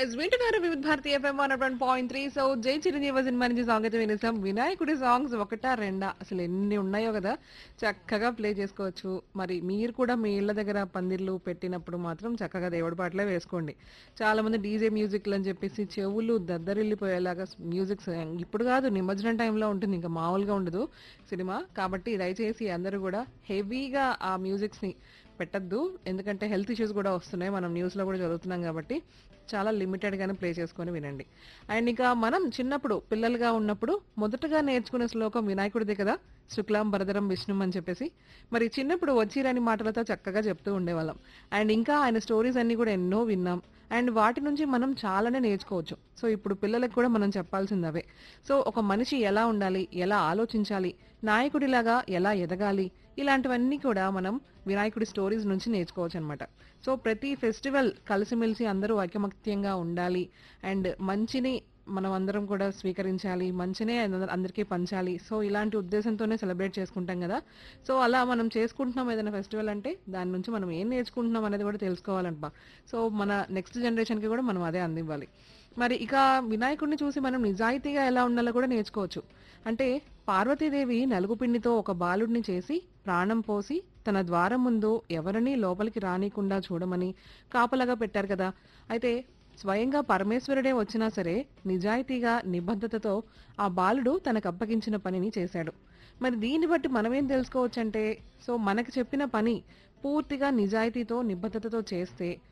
yes వింటున్నారు Vividh Bharati FM one one point three so Jai Chiranjeevi cinema నుంచి song అయితే వినేసాం వినాయకుడి సాంగ్స్ ఒకటా రెండా అసలు ఎన్ని ఉన్నాయో కదా చక్కగా ప్లే చేసుకోవచ్చు మరి మీరు కూడా మీ ఇళ్ళ దగ్గర పందిర్లు పెట్టినప్పుడు మాత్రం చక్కగా దేవుడి పాటలే వేసుకోండి చాలా మంది డీజే మ్యూజిక్లు అని చెప్పేసి చెవులు దద్దరిల్లిపోయేలాగా మ్యూజిక్ ఇప్పుడు కాదు నిమజ్జనం టైంలో ఉంటుంది ఇంకా మామూలుగా ఉండదు సినిమా కాబట్టి దయచేసి అందరూ కూడా హెవీగా ఆ మ్యూజిక్స్ ని పెట్టద్దు ఎందుకంటే హెల్త్ ఇష్యూస్ కూడా వస్తున్నాయి మనం న్యూస్ లో కూడా చదువుతున్నాం కాబట్టి చాలా లిమిటెడ్ గానే ప్లే చేసుకొని వినండి అండ్ ఇంకా మనం చిన్నప్పుడు పిల్లలుగా ఉన్నప్పుడు మొదటగా నేర్చుకునే శ్లోకం వినాయకుడిదే కదా శుక్లాం భరదరం విష్ణుం అని చెప్పేసి మరి చిన్నప్పుడు వచ్చిరాని మాటలతో చక్కగా చెప్తూ ఉండేవాళ్ళం అండ్ ఇంకా ఆయన స్టోరీస్ అన్ని కూడా ఎన్నో విన్నాం అండ్ వాటి నుంచి మనం చాలానే నేర్చుకోవచ్చు సో ఇప్పుడు పిల్లలకు కూడా మనం చెప్పాల్సింది అవే సో ఒక మనిషి ఎలా ఉండాలి ఎలా ఆలోచించాలి నాయకుడిలాగా ఎలా ఎదగాలి ఇలాంటివన్నీ కూడా మనం వినాయకుడి స్టోరీస్ నుంచి నేర్చుకోవచ్చు అనమాట సో ప్రతి ఫెస్టివల్ కలిసిమెలిసి అందరూ ఐకమత్యంగా ఉండాలి అండ్ మంచిని మనం అందరం కూడా స్వీకరించాలి మంచినే అందర- అందరికీ పంచాలి సో ఇలాంటి ఉద్దేశంతోనే సెలబ్రేట్ చేసుకుంటాం కదా సో అలా మనం చేసుకుంటున్నాం ఏదైనా ఫెస్టివల్ అంటే దాని నుంచి మనం ఏం నేర్చుకుంటున్నాం అనేది కూడా తెలుసుకోవాలంట సో మన నెక్స్ట్ జనరేషన్కి కూడా మనం అదే అందివ్వాలి మరి ఇక వినాయకుడిని చూసి మనం నిజాయితీగా ఎలా ఉండాలో కూడా నేర్చుకోవచ్చు అంటే పార్వతీదేవి నలుగుపిండితో ఒక బాలుడిని చేసి ప్రాణం పోసి తన ద్వారం ముందు ఎవరినీ లోపలికి రానికుండా చూడమని కాపలాగా పెట్టారు కదా అయితే స్వయంగా పరమేశ్వరుడే వచ్చినా సరే నిజాయితీగా నిబద్ధతతో ఆ బాలుడు తనకు అప్పగించిన పనిని చేశాడు మరి దీన్ని బట్టి మనం ఏం తెలుసుకోవచ్చంటే సో మనకి చెప్పిన పని పూర్తిగా నిజాయితీతో నిబద్ధతతో చేస్తే